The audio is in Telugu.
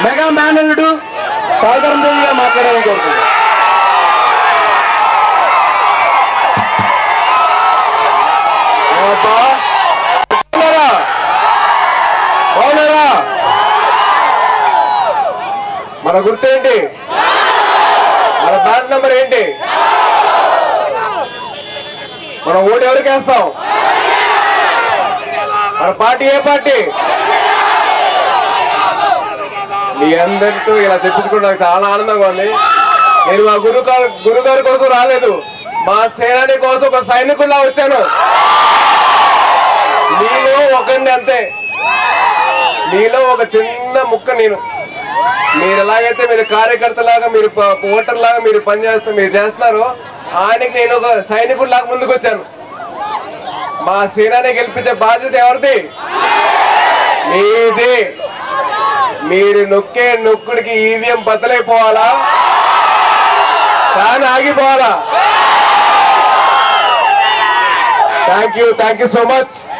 మెగా మేనల్లుడు సాగరంగా మాట్లాడాలని కోరుతున్నాను అబ్బా. బాగున్నారా బాగున్నారా మన గుర్తు ఏంటి మన బ్యాట్ నెంబర్ ఏంటి మన ఓటు ఎవరికి వేస్తాం మన పార్టీ ఏ పార్టీ మీ అందరితో ఇలా చెప్పించుకుంటే నాకు చాలా ఆనందంగా ఉంది నేను మా గురు గురుగారి కోసం రాలేదు మా సేనాని కోసం ఒక సైనికుల్లా వచ్చాను నీలో ఒకరిని అంతే నీలో ఒక చిన్న ముక్క నేను మీరు ఎలాగైతే మీరు కార్యకర్తలాగా మీరు ప- ఓటర్ లాగా మీరు పనిచేస్తూ మీరు చేస్తున్నారో ఆయనకి నేను ఒక సైనికుడిలాగా ముందుకు వచ్చాను మా సేనాని గెలిపించే బాధ్యత ఎవరిది మీది మీరు నొక్కే నొక్కుడికి ఈవీఎం బద్దలైపోవాలా ఫ్యాన్ ఆగిపోవాలా thank you thank you so much